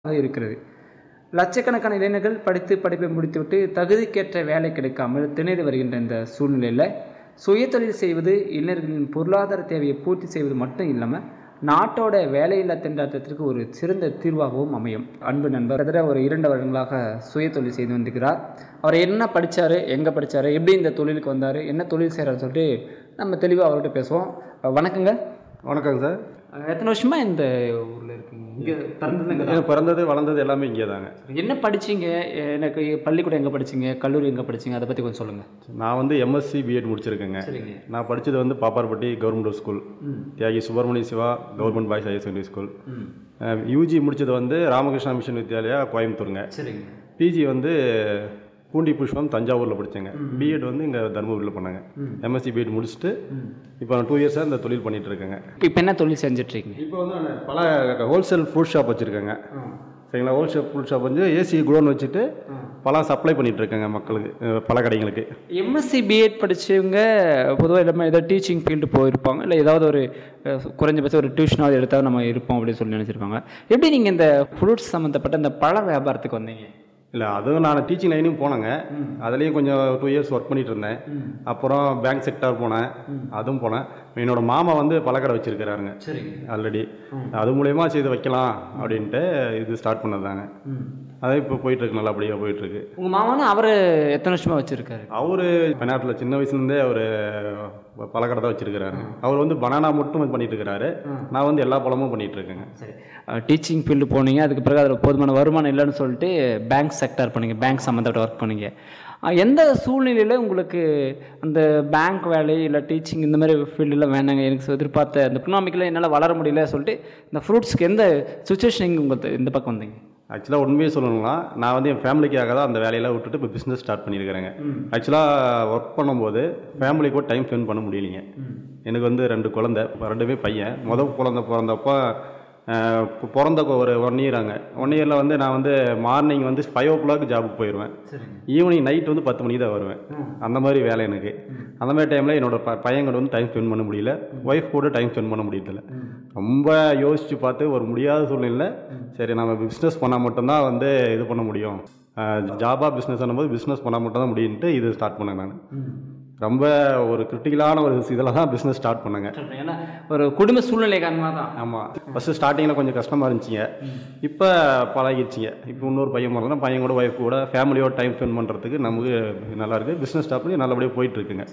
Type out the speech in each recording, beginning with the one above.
இருக்கிறது லட்சக்கணக்கான இளைஞர்கள் படித்து படிப்பை முடித்துவிட்டு தகுதிக்கேற்ற வேலை கிடைக்காமல் திணறி வருகின்ற இந்த சூழ்நிலையில் சுயதொழில் செய்வது இளைஞர்களின் பொருளாதார தேவையை பூர்த்தி செய்வது மட்டும் இல்லாமல் நாட்டோட வேலையில்லா திண்டாட்டத்திற்கு ஒரு சிறந்த தீர்வாகவும் அமையும் அன்பு நண்பர் கிட்டத்தட்ட ஒரு இரண்டு வருடங்களாக சுயதொழில் செய்து வந்திருக்கிறார் அவர் என்ன படித்தார் எங்கே படித்தார் எப்படி இந்த தொழிலுக்கு வந்தார் என்ன தொழில் செய்கிறாருன்னு சொல்லிட்டு நம்ம தெளிவாக அவர்கிட்ட பேசுவோம் வணக்கங்க வணக்கங்க சார் எத்தனை வருஷமா இந்த ஊரில் இருக்கீங்க இங்கே பிறந்தது இங்கே எனக்கு பிறந்தது வளர்ந்தது எல்லாமே இங்கே தாங்க என்ன படிச்சீங்க எனக்கு பள்ளிக்கூடம் எங்கே படிச்சீங்க கல்லூரி எங்கே படிச்சீங்க அதை பற்றி கொஞ்சம் சொல்லுங்கள் நான் வந்து எம்எஸ்சி பிஎட் முடிச்சிருக்கேங்க சரிங்க நான் படித்தது வந்து Papparpatti government school Thiyagi Subramaniya Siva government boys higher secondary school ம் யூஜி முடித்தது வந்து ராமகிருஷ்ணா மிஷன் வித்யாலயா கோயம்புத்தூருங்க சரிங்க பிஜி வந்து பூண்டி புஷ்பம் தஞ்சாவூரில் படித்தேங்க பிஎட் வந்து இங்கே தருமபுரியில் பண்ணேங்க எம்எஸ்சி பிஎட் முடிச்சுட்டு இப்போ நான் டூ இயர்ஸாக இந்த தொழில் பண்ணிட்டு இருக்கேங்க இப்போ என்ன தொழில் செஞ்சிட்ருக்கீங்க இப்போ வந்து நான் பல ஹோல்சேல் ஃப்ரூட் ஷாப் வச்சுருக்கேங்க சரிங்களா ஹோல்சேல் ஃப்ரூட் ஷாப் வந்து ஏசி குடோன் வச்சுட்டு பழம் சப்ளை பண்ணிட்டு இருக்கேங்க மக்களுக்கு அஹ், பல கடைங்களுக்கு எம்எஸ்சி பிஎட் படித்தவங்க பொதுவாக எல்லாமே ஏதாவது டீச்சிங் ஃபீல்டு போயிருப்பாங்க இல்லை ஏதாவது ஒரு அஹ், குறைஞ்சபட்சம் ஒரு டியூஷனாவது எடுத்தால் நம்ம இருப்போம் அப்படின்னு சொல்லி நினச்சிருப்பாங்க எப்படி நீங்கள் இந்த ஃப்ரூட்ஸ் சம்மந்தப்பட்ட இந்த பழ வியாபாரத்துக்கு வந்தீங்க இல்லை அதுவும் நான் டீச்சிங் லைனும் போனேங்க அதுலேயும் கொஞ்சம் டூ இயர்ஸ் ஒர்க் பண்ணிட்டு இருந்தேன் அப்புறம் பேங்க் செக்டார் போனேன் அதுவும் போனேன் என்னோட மாமா வந்து பழக்கடை வச்சிருக்கிறாருங்க சரிங்க ஆல்ரெடி அது மூலயமா செய்து வைக்கலாம் அப்படின்ட்டு இது ஸ்டார்ட் பண்ணதாங்க அதே இப்போ போயிட்டுருக்கு நல்லபடியாக போயிட்டுருக்கு உங்கள் மாமானா அவர் எத்தனை வருஷமாக வச்சுருக்காரு அவரு பெண்ணாட்டில் சின்ன வயசுலேருந்தே அவர் பழக்கடை தான் வச்சிருக்கிறாரு அவர் வந்து பனானா மட்டும் பண்ணிட்டு இருக்கிறாரு நான் வந்து எல்லா பழமும் பண்ணிட்டு இருக்கேங்க சரி டீச்சிங் ஃபீல்டு போனீங்க அதுக்கு பிறகு அதில் போதுமான வருமானம் இல்லைன்னு சொல்லிட்டு பேங்க் செக்டார் பண்ணீங்க பேங்க் சம்மந்தப்பட்ட ஒர்க் பண்ணீங்க அஹ் எந்த சூழ்நிலையில் உங்களுக்கு அந்த பேங்க் வேலை இல்லை டீச்சிங் இந்த மாதிரி ஃபீல்டெலாம் வேணாங்க எனக்கு எதிர்பார்த்த அந்த எக்கனாமிக்கில் என்னால் வளர முடியல சொல்லிட்டு இந்த ஃப்ரூட்ஸ்க்கு எந்த சுச்சுவேஷன் உங்களுக்கு இந்த பக்கம் வந்தீங்க ஆக்சுவலாக உண்மையே சொல்லணும்னா நான் வந்து என் ஃபேமிலிக்காக தான் அந்த வேலையெல்லாம் விட்டுட்டு இப்போ பிஸ்னஸ் ஸ்டார்ட் பண்ணியிருக்கிறேங்க ஆக்சுவலாக ஒர்க் பண்ணும்போது ஃபேமிலி கூட டைம் ஸ்பெண்ட் பண்ண முடியலைங்க எனக்கு வந்து ரெண்டு குழந்தை ரெண்டுமே பையன் முதல் குழந்தை பிறந்தப்போ அஹ், பு- பிறந்த ஒரு ஒன் இயர் ஆங்க ஒன் இயரில் வந்து நான் வந்து மார்னிங் வந்து ஃபைவ் ஓ கிளாக் ஜாபுக்கு போயிடுவேன் ஈவினிங் நைட் வந்து பத்து மணிக்கு தான் வருவேன் அந்த மாதிரி வேலை எனக்கு அந்த மாதிரி டைமில் என்னோட ப பையன் கூட வந்து டைம் ஸ்பெண்ட் பண்ண முடியல ஒய்ஃப் கூட டைம் ஸ்பெண்ட் பண்ண முடியல ரொம்ப யோசித்து பார்த்து ஒரு முடியாத சூழ்நிலை சரி நம்ம பிஸ்னஸ் பண்ணால் மட்டும்தான் வந்து இது பண்ண முடியும் ஜாபாக பிஸ்னஸ் பண்ணும்போது பிஸ்னஸ் பண்ணால் மட்டும்தான் முடியுன்ட்டு இது ஸ்டார்ட் பண்ணேன் நான் ரொம்ப ஒரு கிரிட்டிக்கலான ஒரு இதில் தான் பிஸ்னஸ் ஸ்டார்ட் பண்ணேங்க ஏன்னா ஒரு குடும்ப சூழ்நிலை காரணமாக தான் ஆமாம் ஃபஸ்ட்டு ஸ்டார்டிங்கில் கொஞ்சம் கஷ்டமாக இருந்துச்சுங்க இப்போ பழகிடுச்சிங்க இப்போ இன்னொரு பையன் பிறந்தா பையன் கூட ஒய்ஃப் கூட ஃபேமிலியோட டைம் ஸ்பெண்ட் பண்ணுறதுக்கு நமக்கு நல்லா இருக்குது பிஸ்னஸ் ஸ்டார்ட் பண்ணி நல்லபடியாக போயிட்டுருக்குங்க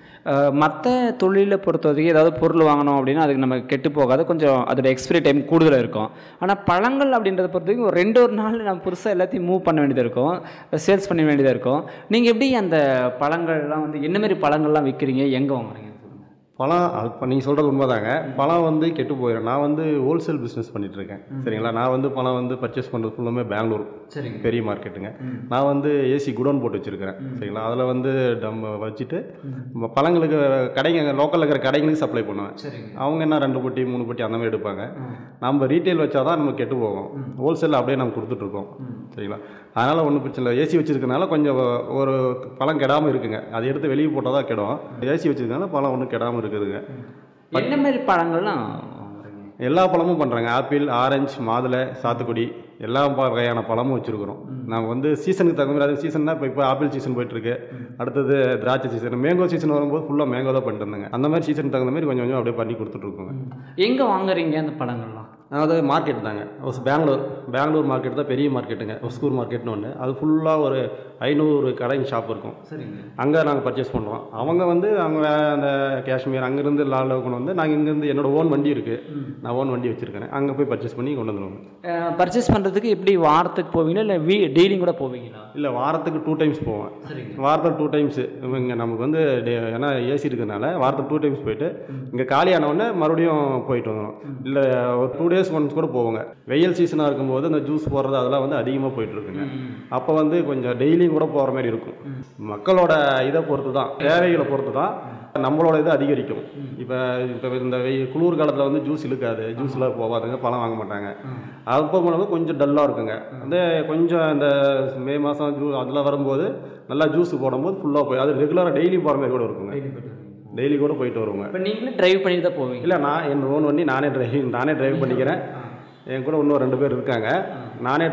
மற்ற தொழிலை பொறுத்த வரைக்கும் ஏதாவது பொருள் வாங்கணும் அப்படின்னா அதுக்கு நம்ம கெட்டு போகாது கொஞ்சம் அதோட எக்ஸ்பிரி டைம் கூடுதலாக இருக்கும் ஆனால் பழங்கள் அப்படின்றத பொறுத்த வரைக்கும் ஒரு ரெண்டு ஒரு நாள் நம்ம புதுசாக எல்லாத்தையும் மூவ் பண்ண வேண்டியதாக இருக்கும் சேல்ஸ் பண்ண வேண்டியதாக இருக்கும் நீங்கள் எப்படி அந்த பழங்கள்லாம் வந்து என்ன மாதிரி பழங்கள்லாம் விற்கிறீங்க எங்கே வாங்குறீங்க பழம் அது இப்போ நீங்கள் சொல்கிறது உண்மைதாங்க பழம் வந்து கெட்டு போயிடும் நான் வந்து ஹோல்சேல் பிஸ்னஸ் பண்ணிட்டு இருக்கேன் சரிங்களா நான் வந்து பழம் வந்து பர்ச்சேஸ் பண்ணுறது ஃபுல்லாமே பெங்களூர் சரிங்க பெரிய மார்க்கெட்டுங்க நான் வந்து ஏசி குடோன் போட்டு வச்சுருக்கிறேன் சரிங்களா அதில் வந்து நம்ம வச்சுட்டு நம்ம பழங்களுக்கு கடைங்க லோக்கலில் இருக்கிற கடைங்களுக்கு சப்ளை பண்ணுவேன் சரிங்க அவங்க என்ன ரெண்டு பொட்டி மூணு பொட்டி அந்த மாதிரி எடுப்பாங்க நம்ம ரீட்டைல் வச்சா தான் நம்ம கெட்டு போகும் ஹோல்சேலில் அப்படியே நம்ம கொடுத்துட்ருக்கோம் சரிங்களா அதனால் ஒன்றும் பிரச்சனை இல்லை ஏசி வச்சிருக்கனால கொஞ்சம் ஒரு பழம் கெடாமல் இருக்குங்க அதை எடுத்து வெளியே போட்டால் தான் கெடும் ஏசி வச்சிருக்கனால பழம் ஒன்றும் கெடாமல் இருக்குதுங்க என்ன மாதிரி பழங்கள்லாம் வாங்குறீங்க எல்லா பழமும் பண்ணுறாங்க ஆப்பிள் ஆரஞ்சு மாதுளை சாத்துக்குடி எல்லா ப- வகையான பழமும் வச்சுருக்குறோம் நாங்கள் வந்து சீசனுக்கு தகுந்த மாதிரி அது சீசன்னா இப்போ இப்போ ஆப்பிள் சீசன் போயிட்டுருக்கு அடுத்தது திராட்சை சீசன் மேங்கோ சீசன் வரும்போது ஃபுல்லாக மேங்கோ தான் பண்ணிட்டு இருந்தாங்க அந்த மாதிரி சீசனுக்கு தகுந்த மாதிரி கொஞ்சம் கொஞ்சம் அப்படியே பண்ணி கொடுத்துட்ருக்கோங்க எங்கே வாங்குறீங்க அந்த பழங்கள்லாம் அதாவது மார்க்கெட் தாங்க ஒரு பெங்களூர் பெங்களூர் மார்க்கெட் தான் பெரிய மார்க்கெட்டுங்க ஒஸ்கூர் மார்க்கெட்னு ஒன்று அது ஃபுல்லாக ஒரு ஐநூறு கடைங்க ஷாப் இருக்கும் சரிங்க அங்கே நாங்கள் பர்ச்சேஸ் பண்ணுறோம் அவங்க வந்து அவங்க வே- அந்த காஷ்மீர் அங்கேருந்து லால கொண்டு வந்து நாங்கள் இங்கேருந்து என்னோட ஓன் வண்டி இருக்குது நான் ஓன் வண்டி வச்சுருக்கிறேன் அங்கே போய் பர்ச்சேஸ் பண்ணி கொண்டு வந்துடுவோங்க பர்ச்சேஸ் பண்ணுறதுக்கு எப்படி வாரத்துக்கு போவீங்களா இல்லை வீ டெய்லியும் கூட போவீங்களா இல்லை வாரத்துக்கு டூ டைம்ஸ் போவேன் சரிங்க வாரத்தில் டூ டைம்ஸ் இங்கே நமக்கு வந்து டே- ஏன்னா ஏசி இருக்கிறதுனால வாரத்துக்கு டூ டைம்ஸ் போயிட்டு இங்கே காலியான உடனே மறுபடியும் போயிட்டு வந்துடும் இல்லை ஒரு டூ டேஸ் ஒன்ஸ் கூட போவோங்க வெயில் சீசனாக இருக்கும்போது அந்த ஜூஸ் போடுறது அதெல்லாம் வந்து அதிகமாக போயிட்டு இருக்குங்க அப்போ வந்து கொஞ்சம் டெய்லியும் கூட போகிற மாதிரி இருக்கும் மக்களோட இதை பொறுத்து தான் தேவைகளை பொறுத்து தான் நம்மளோட இது அதிகரிக்கும் இப்போ இப்போ இந்த வெயில் குளிர் காலத்தில் வந்து ஜூஸ் இழுக்காது ஜூஸில் போகாதுங்க பழம் வாங்க மாட்டாங்க அப்போ போனது கொஞ்சம் டல்லாக இருக்குங்க அந்த கொஞ்சம் இந்த மே மாதம் ஜூ அதில் வரும்போது நல்லா ஜூஸ் போடும்போது ஃபுல்லாக போய் அது ரெகுலராக டெய்லி போகிற மாதிரி கூட இருக்குங்க டெய்லி கூட போயிட்டு வருவோங்க இப்போ நீங்களே டிரைவ் பண்ணிட்டு தான் போவீங்க இல்லை நான் என் ஓன் வண்டி நானே டிரைவ் நானே டிரைவ் பண்ணிக்கிறேன் என் கூட இன்னும் ரெண்டு பேர் இருக்காங்க நானே